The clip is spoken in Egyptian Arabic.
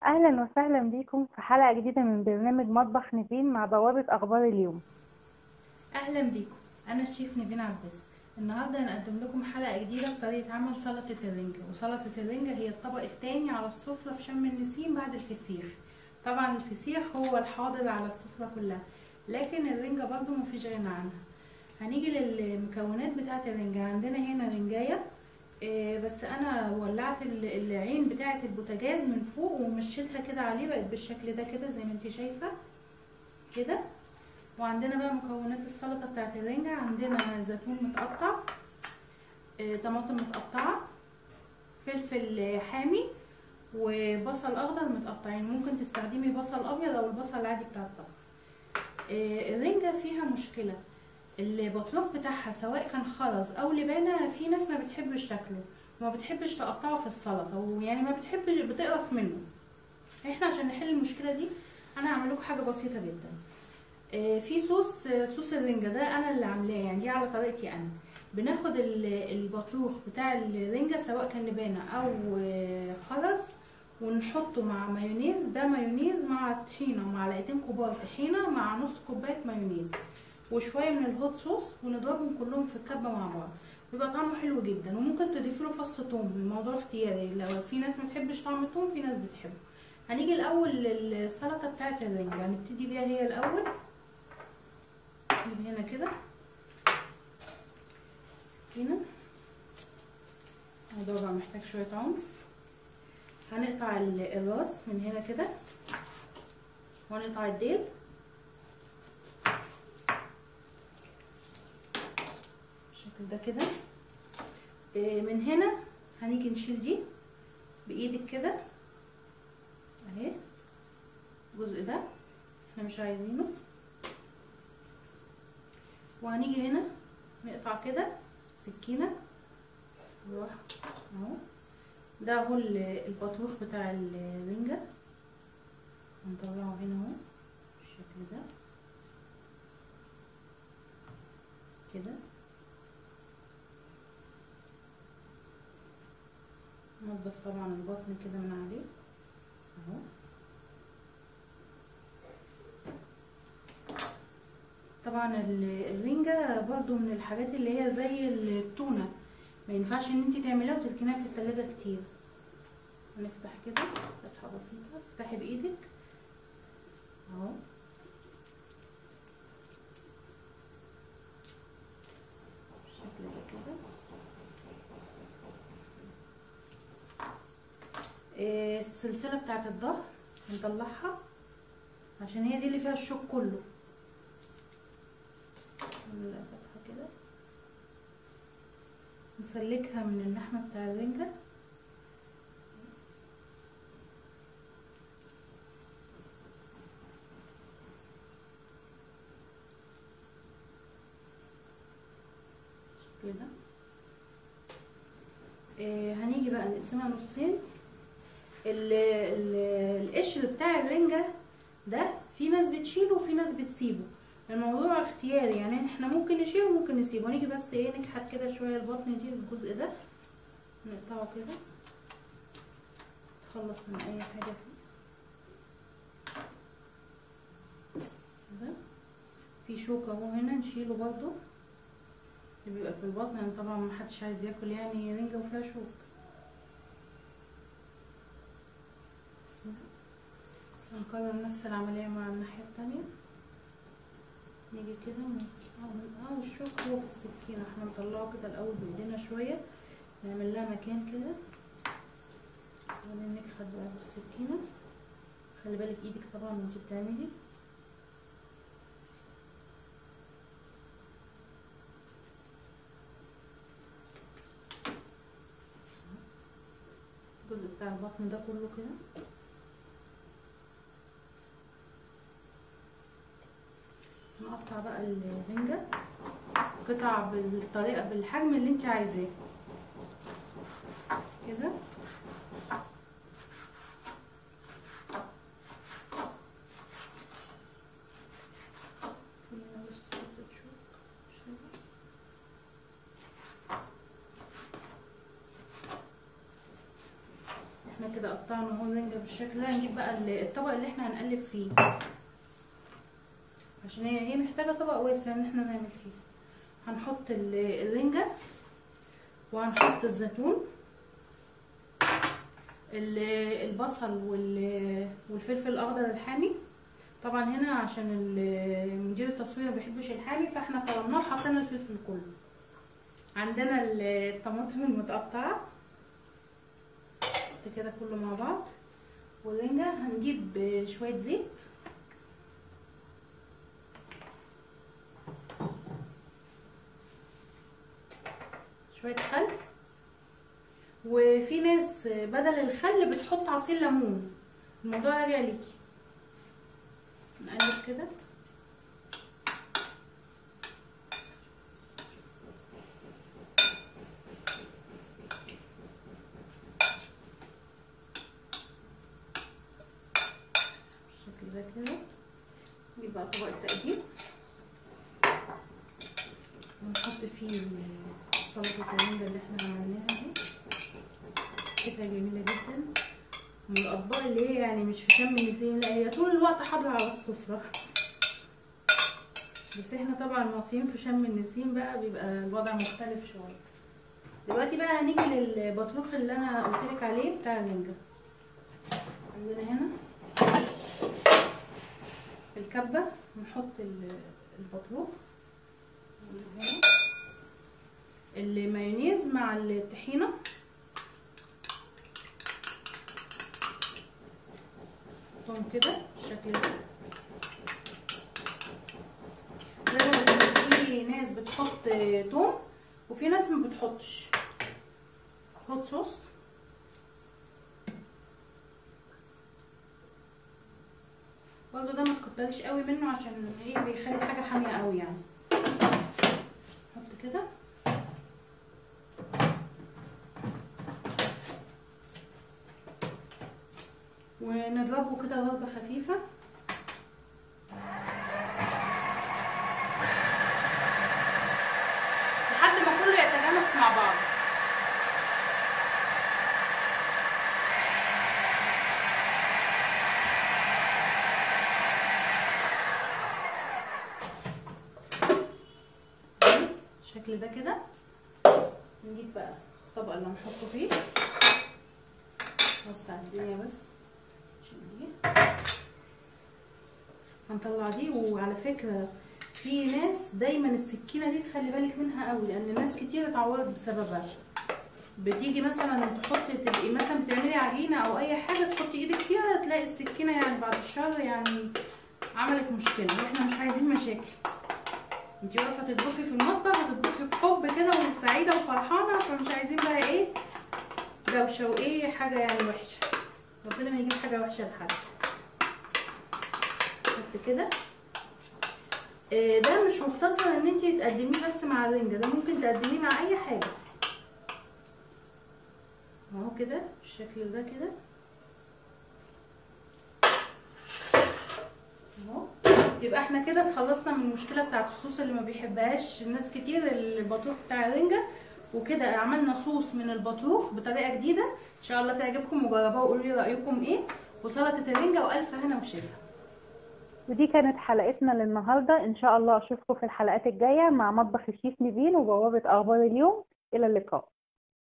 أهلا وسهلا بيكم في حلقة جديدة من برنامج مطبخ نيفين مع بوابة أخبار اليوم اهلا بيكم انا الشيف نيفين عباس النهارده هنقدم لكم حلقه جديده بطريقه عمل سلطه الرنجه وسلطه الرنجه هي الطبق الثاني على السفره في شم النسيم بعد الفسيخ طبعا الفسيخ هو الحاضر على السفره كلها لكن الرنجه برضو مفيش غنى عنها هنيجي للمكونات بتاعه الرنجه عندنا هنا رنجايه إيه بس انا ولعت ال- العين بتاعه البوتاجاز من فوق ومشيتها كده عليه بقت بالشكل ده كده زي ما انت شايفه كده وعندنا بقى مكونات السلطه بتاعت الرنجة عندنا زيتون متقطع آه، طماطم متقطعه فلفل حامي وبصل اخضر متقطعين ممكن تستخدمي بصل ابيض او البصل العادي بتاع الطبخ آه، الرنجة فيها مشكله البطروخ بتاعها سواء كان خرز او لبانه في ناس ما بتحبش تاكله وما بتحبش تقطعه في السلطه ويعني ما بتحبش بتقرف منه احنا عشان نحل المشكله دي انا هعمل لكم حاجه بسيطه جدا آه، في صوص آه، صوص الرنجة ده انا اللي عاملاه يعني دي على طريقتي انا بناخد ال- البطروخ بتاع الرنجة سواء كان لبانة او آه، خرز ونحطه مع مايونيز ده مايونيز مع طحينة معلقتين كبار طحينة مع نص كوباية مايونيز وشوية من الهوت صوص ونضربهم كلهم في الكبة مع بعض بيبقى طعمه حلو جدا وممكن تضيفي له فص ثوم الموضوع اختياري لو في ناس ما تحبش طعم الثوم في ناس بتحبه هنيجي الاول للسلطه بتاعت الرنجة هنبتدي بيها هي الاول من هنا كده سكينة الموضوع بقى محتاج شوية عنف هنقطع ال- الراس من هنا كده وهنقطع الديل بالشكل ده كده إيه، من هنا هنيجي نشيل دي بايدك كده اهي الجزء ده احنا مش عايزينه وهنيجي هنا نقطع كده السكينة نروح اهو ده هو ال- البطروخ بتاع الرنجة هنطلعه هنا اهو بالشكل ده كده نضف طبعا البطن كده من عليه اهو طبعا ال- الرنجة برضو من الحاجات اللي هي زي التونة ما ينفعش ان انت تعمليها وتركنيها في التلاجة كتير هنفتح كده فتحة بسيطة افتحي بايدك اهو بالشكل ده كده إيه، السلسلة بتاعت الظهر نطلعها عشان هي دي اللي فيها الشوك كله نعمل لها فتحة كده نسلكها من اللحمة بتاع الرنجة كده إيه هنيجي بقى نقسمها نصين ال- ال- القشر بتاع الرنجة ده في ناس بتشيله وفي ناس بتسيبه الموضوع اختياري يعني احنا ممكن نشيله وممكن نسيبه نيجي بس ايه نكحت كده شويه البطن دي الجزء ده نقطعه كده نخلص من اي حاجه فيه كده في شوكه اهو هنا نشيله برضو اللي بيبقى في البطن يعني طبعا محدش عايز ياكل يعني رنجه وفيها شوك هنكرر نفس العمليه مع الناحيه التانيه نيجي كده اه الشوك هو في السكينة احنا نطلعه كده الاول بايدينا شوية نعمل لها مكان كده وبعدين نكحت بقى بالسكينة خلي بالك ايدك طبعا وانتي بتعملي الجزء بتاع البطن ده كله كده نقطع بقى الرنجة قطع بالطريقة بالحجم اللي انت عايزاه كده خلينا بس حتة شوك شوية. احنا كده كده قطعنا اهو الرنجة بالشكل ده هنجيب بقى ال- الطبق اللي احنا هنقلب فيه عشان هي هي محتاجة طبق واسع ان احنا نعمل فيه هنحط ال- الرنجة وهنحط الزيتون ال- البصل وال- والفلفل الاخضر الحامي طبعا هنا عشان ال- مدير التصوير ما بيحبش الحامي فاحنا طلبناه وحطينا الفلفل كله عندنا ال- الطماطم المتقطعه نحط كده كله مع بعض والرنجة هنجيب شوية زيت شوية خل وفي ناس بدل الخل بتحط عصير ليمون الموضوع راجع ليكي نقلب كده بالشكل ده كده نجيب بقى طبق التقديم ونحط فيه سلطة الرنجة اللي احنا عملناها دي كده جميلة جدا من الأطباق اللي هي يعني مش في شم النسيم لا هي طول الوقت حاضرة على السفرة بس احنا طبعا المصريين في شم النسيم بقى بيبقى الوضع مختلف شوية دلوقتي بقى هنيجي للبطروخ اللي انا قلتلك عليه بتاع الرنجة عندنا هنا في الكبة نحط ال- البطروخ هنا المايونيز مع الطحينة نحطهم كده بالشكل ده زي ما قلت في ناس بتحط توم وفي ناس ما بتحطش هوت صوص برضه ده ما تكترش قوي منه عشان ايه بيخلي الحاجه حاميه قوي يعني نحط كده ونضربه كده ضربه خفيفه لحد ما كله يتجانس مع بعض بالشكل ده كده نجيب بقى الطبق اللي هنحطه فيه وسع الدنيا بس عشان دي هنطلع دي وعلى فكرة في ناس دايما السكينة دي تخلي بالك منها قوي لان ناس كتير اتعورت بسببها بتيجي مثلا تحط تبقي مثلا بتعملي عجينة او اي حاجة تحطي ايدك فيها تلاقي السكينة يعني بعد الشر يعني عملت مشكلة واحنا مش عايزين مشاكل انتي واقفه تطبخي في المطبخ هتطبخي بحب كده وسعيده وفرحانه فمش عايزين بقى ايه دوشه وايه حاجه يعني وحشه ربنا ما يجيب حاجه وحشه لحد حط كده إيه ده مش مختصر ان انتي تقدميه بس مع الرنجه ده ممكن تقدميه مع اي حاجه اهو كده بالشكل ده كده اهو يبقى احنا كده اتخلصنا من المشكله بتاعه الصوص اللي ما بيحبهاش الناس كتير البطروخ بتاع الرنجه وكده عملنا صوص من البطروخ بطريقه جديده ان شاء الله تعجبكم وجربوها وقولوا لي رايكم ايه وسلطه الرنجه والف هنا وشفا ودي كانت حلقتنا للنهارده ان شاء الله اشوفكم في الحلقات الجايه مع مطبخ الشيف نيفين وبوابه اخبار اليوم الى اللقاء